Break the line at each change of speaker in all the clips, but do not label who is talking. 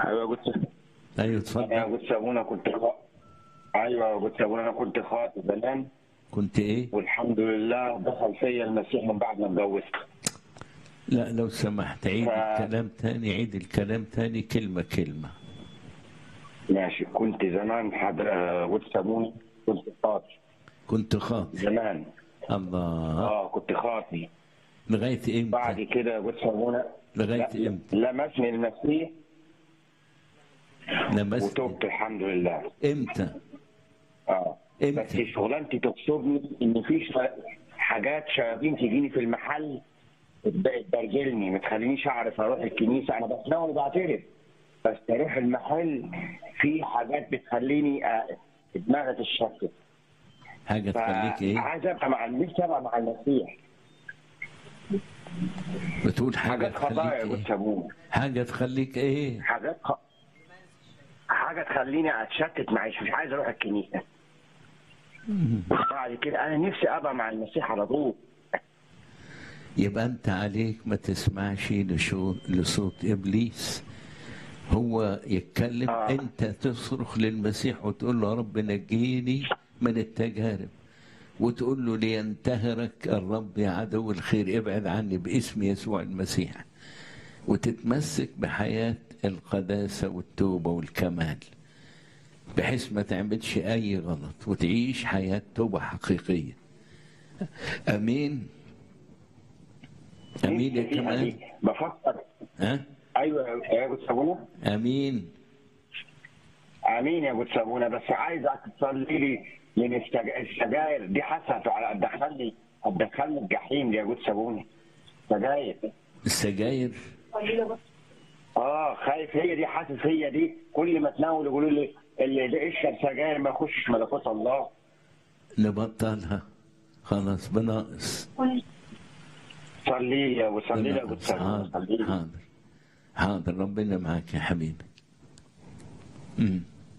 ايوه قلت
ايوه
انا
اتفضل
قلت ابونا كنت خ... ايوه قلت ابونا انا كنت خاطب زمان
كنت ايه
والحمد لله دخل فيا المسيح من بعد ما اتجوزت
لا لو سمحت عيد
ف-
الكلام تاني عيد الكلام تاني كلمة كلمة
ماشي كنت زمان حد آه، قلت ابونا كنت خاطب
كنت خاطب
زمان
الله
اه كنت خاطب
لغاية
بعد
امتى
كده قلت ابونا
لغاية
لا-
امتى
لمسني المسيح
لمست
وتوبت الحمد لله
امتى
اه بس
امتى
شغلانتي تبصرني ان في شا- حاجات شياطين تجيني في المحل تب- تبرجلني ما تخلينيش اعرف اروح الكنيسه انا بتناول وبعترف بس اروح المحل في حاجات بتخليني آه، دماغي تتشتت
حاجة تخليك ايه
عايز ابقى مع نفسي ابقى مع المسيح
بتقول حاجة
حاجات خطايا
تخليك
قلت
ايه
ابونا
حاجة تخليك ايه
حاجات خ... حاجه تخليني اتشتت معيش مش عايز اروح الكنيسه بعد كده انا نفسي ابقى مع المسيح على طول
يبقى انت عليك ما تسمعش لشو- لصوت ابليس هو يتكلم
آه.
انت تصرخ للمسيح وتقول له يا رب نجيني من التجارب وتقول له لينتهرك الرب يا عدو الخير ابعد عني باسم يسوع المسيح وتتمسك بحياة القداسة والتوبة والكمال بحيث ما تعملش أي غلط وتعيش حياة توبة حقيقية أمين أمين يا
نفسي فيها
كمال
دي. بفكر
ها
ايوه يا ابو سابونا
أمين
امين يا ابو سابونا بس عايزك تصلي لي من السج- السجاير دي حاسه على هتدخلني هتدخلني الجحيم دي يا ابو سابونا سجاير
السجاير
اه خايف هي دي حاسس هي دي كل ما تناول يقولوا لي اللي اللي يشرب سجاير ما يخشش ملكوت الله
نبطلها خلاص بناقص
صلي لي يا ابو صلي لي يا ابو
بناقص
سابونا
حاضر
صلي لي
حاضر حاضر ربنا معاك يا حبيبي مم.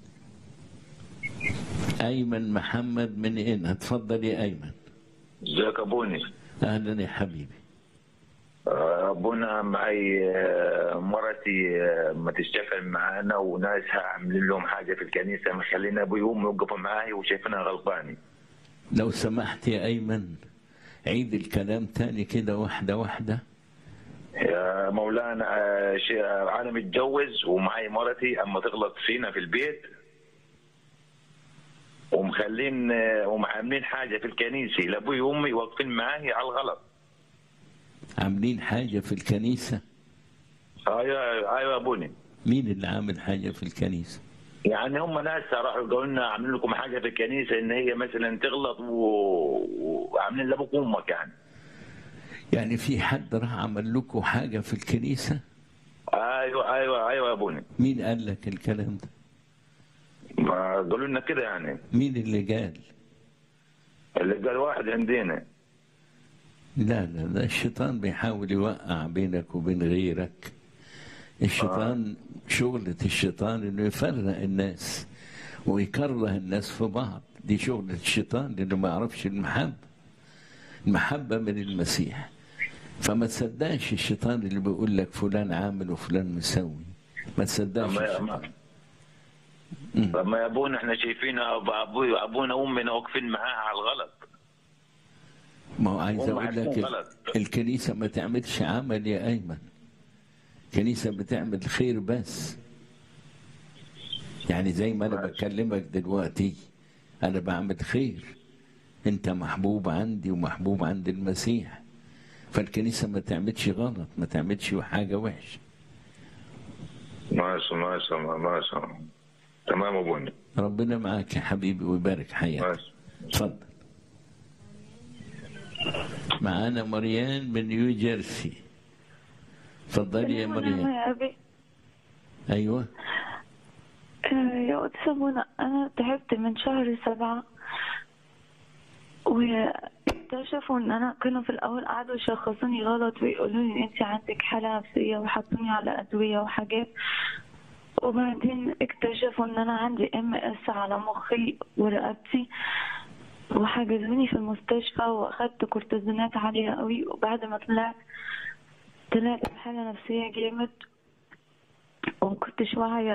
أيمن محمد من هنا اتفضل يا أيمن
ازيك ابوني
أهلا يا حبيبي
آه، ابونا معي آه، مرتي آه، ما تشتغل معانا وناسها عاملين لهم حاجه في الكنيسه مخلينا ابوي وامي يوقفوا معاي وشايفينها غلطاني
لو سمحت يا أيمن عيد الكلام تاني كده واحدة واحدة
يا مولانا آه، شي- آه، انا متجوز ومعي مرتي اما تغلط فينا في البيت ومخلين آه، ومعاملين حاجه في الكنيسه لابوي وامي واقفين معاي على الغلط
عاملين حاجة في الكنيسة
ايوه ايوه يا ابوني
مين اللي عامل حاجة في الكنيسة
يعني هم ناس راحوا قالوا لنا عاملين لكم حاجه في الكنيسه ان هي مثلا تغلط و- وعاملين لابوك وامك يعني
يعني في حد راح عمل لكم حاجة في الكنيسة
ايوه ايوه ايوه يا ابوني
مين قال لك الكلام ده
ما قالوا لنا كده يعني
مين اللي قال
اللي قال واحد عندنا
لا لا ده الشيطان بيحاول يوقع بينك وبين غيرك الشيطان شغلة الشيطان انه يفرق الناس ويكره الناس في بعض دي شغلة الشيطان لانه ما يعرفش المحبة المحبة من المسيح فما تصدقش الشيطان اللي بيقول لك فلان عامل وفلان مسوي ما تصدقش
أما-
الشيطان
أما- طب ما يا ابونا احنا شايفين أب- ابوي ابونا وامنا واقفين معاها على الغلط
ما هو عايز
هم
اقول
عارفين
لك
غلط.
الكنيسه ما تعملش عمل يا ايمن الكنيسه بتعمل خير بس يعني زي ما انا
ماشي.
بكلمك دلوقتي انا بعمل خير انت محبوب عندي ومحبوب عند المسيح فالكنيسه ما تعملش غلط ما تعملش حاجه وحشه
ماشي ماشي ماشي تمام ابونا
ربنا معاك يا حبيبي ويبارك حياتك
ماشي
اتفضل معانا مريان من نيو جيرسي اتفضلي يا
سلام
مريان
يا أبي
ايوه
آه، يا قدس أبونا أنا تعبت من شهر سبعة واكتشفوا إن أنا كانوا في الأول قعدوا يشخصوني غلط ويقولوا لي أنت عندك حالة نفسية وحطوني على أدوية وحاجات وبعدين اكتشفوا إن أنا عندي ام اس على مخي ورقبتي وحجزوني في المستشفى واخدت كورتيزونات عالية قوي وبعد ما طلعت طلعت بحالة نفسية جامد وما كنتش واعية